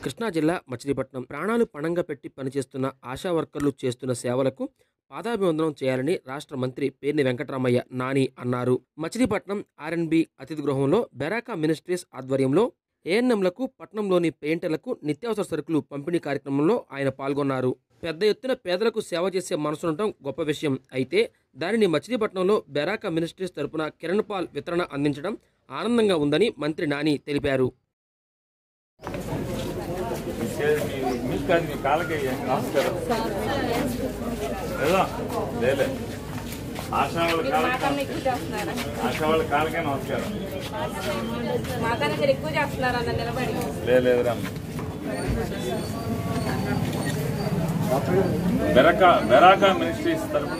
కృష్ణా జిల్లా మచిలీపట్నం ప్రాణాలు పణంగా పెట్టి పనిచేస్తున్న ఆశా వర్కర్లు చేస్తున్న సేవలకు పాదాభివందనం చేయాలని రాష్ట్ర మంత్రి పేర్ని వెంకటరామయ్య నాని అన్నారు మచిలీపట్నం ఆర్ఎన్బి అతిథి గృహంలో బెరాకా మినిస్ట్రీస్ ఆధ్వర్యంలో ఏఎన్ఎంలకు పట్నంలోని పెయింటర్లకు నిత్యావసర సరుకులు పంపిణీ కార్యక్రమంలో ఆయన పాల్గొన్నారు పెద్ద ఎత్తున పేదలకు సేవ చేసే మనసుండటం గొప్ప విషయం అయితే దానిని మచిలీపట్నంలో బెరాకా మినిస్ట్రీస్ తరపున కిరణ్ పాల్ వితరణ అందించడం ఆనందంగా ఉందని మంత్రి నాని తెలిపారు మీకు కాదు మీ కాళ్ళకి నమస్కారం లేదా లేలే ఆశా వాళ్ళ కాళ్ళకి మాకన్నా ఎక్కువ చేస్తున్నారా ఆశా వాళ్ళ కాళ్ళకే నమస్కారం మాకన్నా మీరు ఎక్కువ చేస్తున్నారా అన్న నిలబడి లే లేదురా బెరకా బెరాకా మినిస్ట్రీస్ తరఫున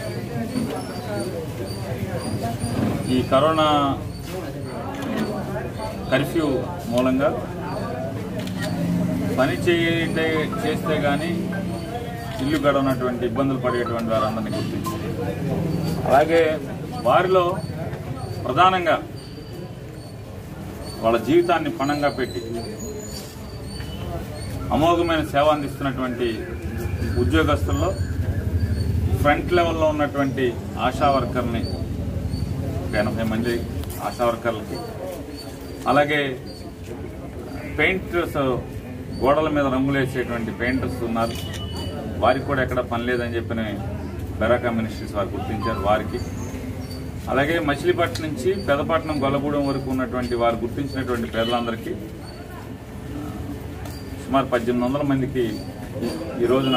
ఈ కరోనా కర్ఫ్యూ మూలంగా పని చేయటే చేస్తే కానీ ఇల్లు గడవనటువంటి ఇబ్బందులు పడేటువంటి వారందరినీ గుర్తించి అలాగే వారిలో ప్రధానంగా వాళ్ళ జీవితాన్ని పణంగా పెట్టి అమోఘమైన సేవ అందిస్తున్నటువంటి ఉద్యోగస్తుల్లో ఫ్రంట్ లెవెల్లో ఉన్నటువంటి ఆశా వర్కర్ని ఒక ఎనభై మంది ఆశా వర్కర్లకి అలాగే పెయింటర్స్ గోడల మీద రంగులు వేసేటువంటి పెయింటర్స్ ఉన్నారు వారికి కూడా ఎక్కడ పని లేదని చెప్పిన బెరాకా మినిస్ట్రీస్ వారు గుర్తించారు వారికి అలాగే మచిలీపట్నం నుంచి పెదపట్నం గొల్లగూడెం వరకు ఉన్నటువంటి వారు గుర్తించినటువంటి పేదలందరికీ సుమారు పద్దెనిమిది వందల మందికి ఈ- ఈ రోజున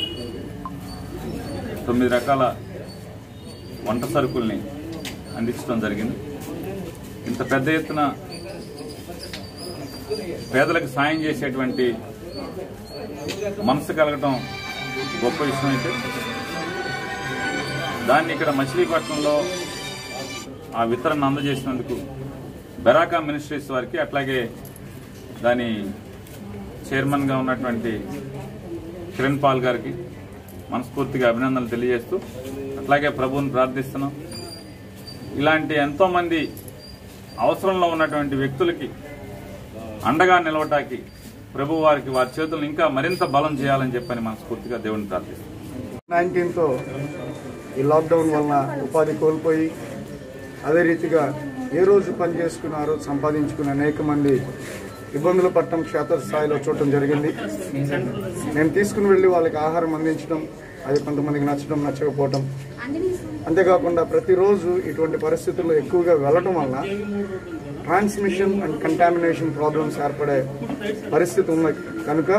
తొమ్మిది రకాల వంట సరుకుల్ని అందించడం జరిగింది ఇంత పెద్ద ఎత్తున పేదలకు సాయం చేసేటువంటి మనసు కలగటం గొప్ప విషయం అయితే దాన్ని ఇక్కడ మచిలీపట్నంలో ఆ వితరణ అందజేసినందుకు బెరాకా మినిస్ట్రీస్ వారికి అట్లాగే దాని చైర్మన్గా ఉన్నటువంటి కిరణ్ పాల్ గారికి మనస్ఫూర్తిగా అభినందనలు తెలియజేస్తూ అట్లాగే ప్రభువుని ప్రార్థిస్తున్నాం ఇలాంటి ఎంతో మంది అవసరంలో ఉన్నటువంటి వ్యక్తులకి అండగా నిలవటానికి ప్రభు వారికి వారి చేతులను ఇంకా మరింత బలం చేయాలని చెప్పని మనస్ఫూర్తిగా దేవుని ప్రార్థిస్తున్నాం నైన్టీన్తో ఈ లాక్డౌన్ వలన ఉపాధి కోల్పోయి అదే రీతిగా ఏ రోజు పని చేసుకుని ఆ రోజు సంపాదించుకుని అనేక మంది ఇబ్బందులు పట్టడం క్షేత్రస్థాయిలో చూడటం జరిగింది నేను తీసుకుని వెళ్ళి వాళ్ళకి ఆహారం అందించడం అది కొంతమందికి నచ్చడం నచ్చకపోవటం అంతేకాకుండా ప్రతిరోజు ఇటువంటి పరిస్థితుల్లో ఎక్కువగా వెళ్ళటం వల్ల ట్రాన్స్మిషన్ అండ్ కంటామినేషన్ ప్రాబ్లమ్స్ ఏర్పడే పరిస్థితి ఉంది కనుక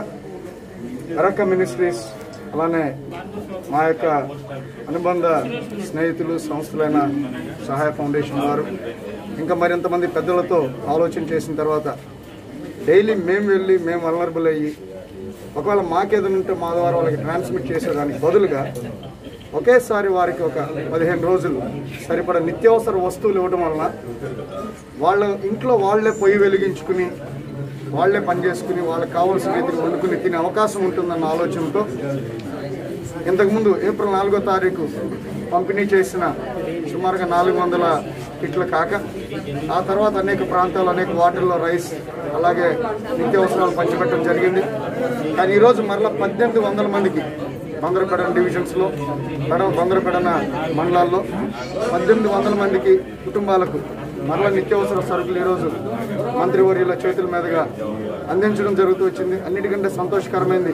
అరక్క మినిస్ట్రీస్ అలానే మా యొక్క అనుబంధ స్నేహితులు సంస్థలైన సహాయ ఫౌండేషన్ వారు ఇంకా మరింతమంది పెద్దలతో ఆలోచన చేసిన తర్వాత డైలీ మేము వెళ్ళి మేము వలనరబుల్ అయ్యి ఒకవేళ మాకేదైనా ఉంటే మా ద్వారా వాళ్ళకి ట్రాన్స్మిట్ చేసేదానికి బదులుగా ఒకేసారి వారికి ఒక పదిహేను రోజులు సరిపడా నిత్యావసర వస్తువులు ఇవ్వడం వలన వాళ్ళ ఇంట్లో వాళ్ళే పొయ్యి వెలిగించుకుని వాళ్ళే పని చేసుకుని వాళ్ళకి కావాల్సిన రీతికి వండుకుని తినే అవకాశం ఉంటుందన్న ఆలోచనతో ఇంతకుముందు ఏప్రిల్ నాలుగో తారీఖు పంపిణీ చేసిన సుమారుగా నాలుగు వందల కిట్లు కాక ఆ తర్వాత అనేక ప్రాంతాలు అనేక వార్డుల్లో రైస్ అలాగే నిత్యావసరాలు పంచిపెట్టడం జరిగింది కానీ ఈరోజు మరలా పద్దెనిమిది వందల మందికి బందరపెడన డివిజన్స్లో పెడ బందరపెడన మండలాల్లో పద్దెనిమిది వందల మందికి కుటుంబాలకు మరలా నిత్యావసర సరుకులు ఈరోజు మంత్రివర్యుల చేతుల మీదుగా అందించడం జరుగుతూ వచ్చింది అన్నిటికంటే సంతోషకరమైనది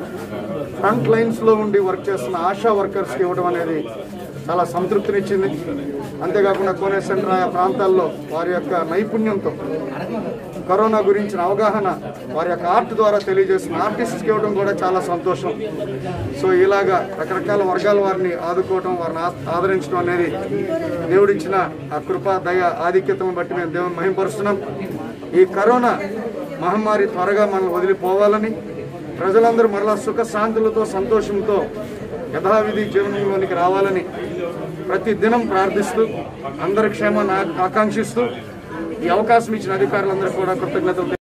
ఫ్రంట్ లైన్స్లో ఉండి వర్క్ చేస్తున్న ఆశా వర్కర్స్కి ఇవ్వడం అనేది చాలా సంతృప్తినిచ్చింది అంతేకాకుండా కోనే సెంటర్ ఆయా ప్రాంతాల్లో వారి యొక్క నైపుణ్యంతో కరోనా గురించిన అవగాహన వారి యొక్క ఆర్ట్ ద్వారా తెలియజేస్తున్న ఆర్టిస్ట్కి ఇవ్వడం కూడా చాలా సంతోషం సో ఇలాగా రకరకాల వర్గాల వారిని ఆదుకోవడం వారిని ఆ- ఆదరించడం అనేది దేవుడిచ్చిన ఆ కృప దయ ఆధిక్యతను బట్టి మేము దేవుని మహింపరుస్తున్నాం ఈ కరోనా మహమ్మారి త్వరగా మనం వదిలిపోవాలని ప్రజలందరూ మరలా సుఖ శాంతులతో సంతోషంతో యథావిధి జీవనంలోనికి రావాలని ప్రతి దినం ప్రార్థిస్తూ అందరి క్షేమాన్ని ఆ- ఆకాంక్షిస్తూ ఈ అవకాశం ఇచ్చిన అధికారులందరూ కూడా కృతజ్ఞతలు